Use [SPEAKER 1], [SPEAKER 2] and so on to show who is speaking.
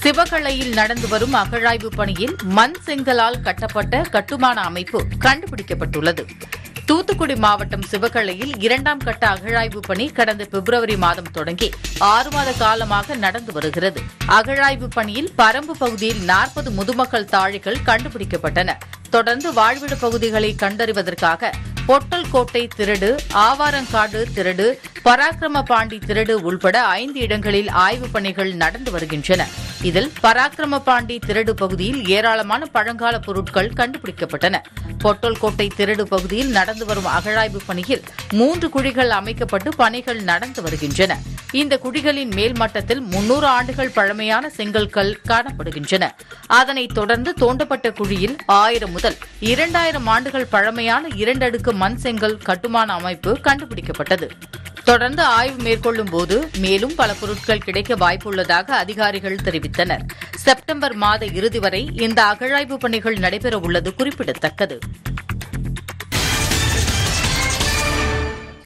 [SPEAKER 1] சிவகளையில் நடந்து வரும் அகழாய்வு பணியில் மண் செங்கலால் கட்டப்பட்ட கட்டுமான அமைப்பு கண்டுபிடிக்கப்பட்டுள்ளது தூத்துக்குடி மாவட்டம் சிவகளையில் இரண்டாம் கட்ட அகழாய்வு பணி கடந்த பிப்ரவரி மாதம் தொடங்கி ஆறு மாத காலமாக நடந்து வருகிறது அகழாய்வு பணியில் பரம்பு பகுதியில் நாற்பது முதுமக்கள் தாழிகள் கண்டுபிடிக்கப்பட்டன தொடர்ந்து வாழ்விட பகுதிகளை கண்டறிவதற்காக பொட்டல் கோட்டை திருடு ஆவாரங்காடு திருடு பராக்கிரம பாண்டி திருடு உள்பட ஐந்து இடங்களில் ஆய்வுப் பணிகள் நடந்து வருகின்றன இதில் பராக்கிரம பாண்டி திருடு பகுதியில் ஏராளமான பழங்கால பொருட்கள் கண்டுபிடிக்கப்பட்டன பொட்டல் கோட்டை திருடு பகுதியில் நடந்து வரும் அகழாய்வு பணியில் மூன்று குழிகள் அமைக்கப்பட்டு பணிகள் நடந்து வருகின்றன இந்த குழிகளின் மேல் மட்டத்தில் முன்னூறு ஆண்டுகள் பழமையான செங்கல் கல் காணப்படுகின்றன அதனைத் தொடர்ந்து தோண்டப்பட்ட குழியில் ஆயிரம் முதல் இரண்டாயிரம் ஆண்டுகள் பழமையான இரண்டடுக்கு மண் செங்கல் கட்டுமான அமைப்பு கண்டுபிடிக்கப்பட்டது தொடர்ந்து ஆய்வு மேற்கொள்ளும் போது மேலும் பல பொருட்கள் கிடைக்க வாய்ப்புள்ளதாக அதிகாரிகள் தெரிவித்தனர் செப்டம்பர் மாத இறுதி வரை இந்த அகழாய்வு பணிகள் நடைபெற உள்ளது குறிப்பிடத்தக்கது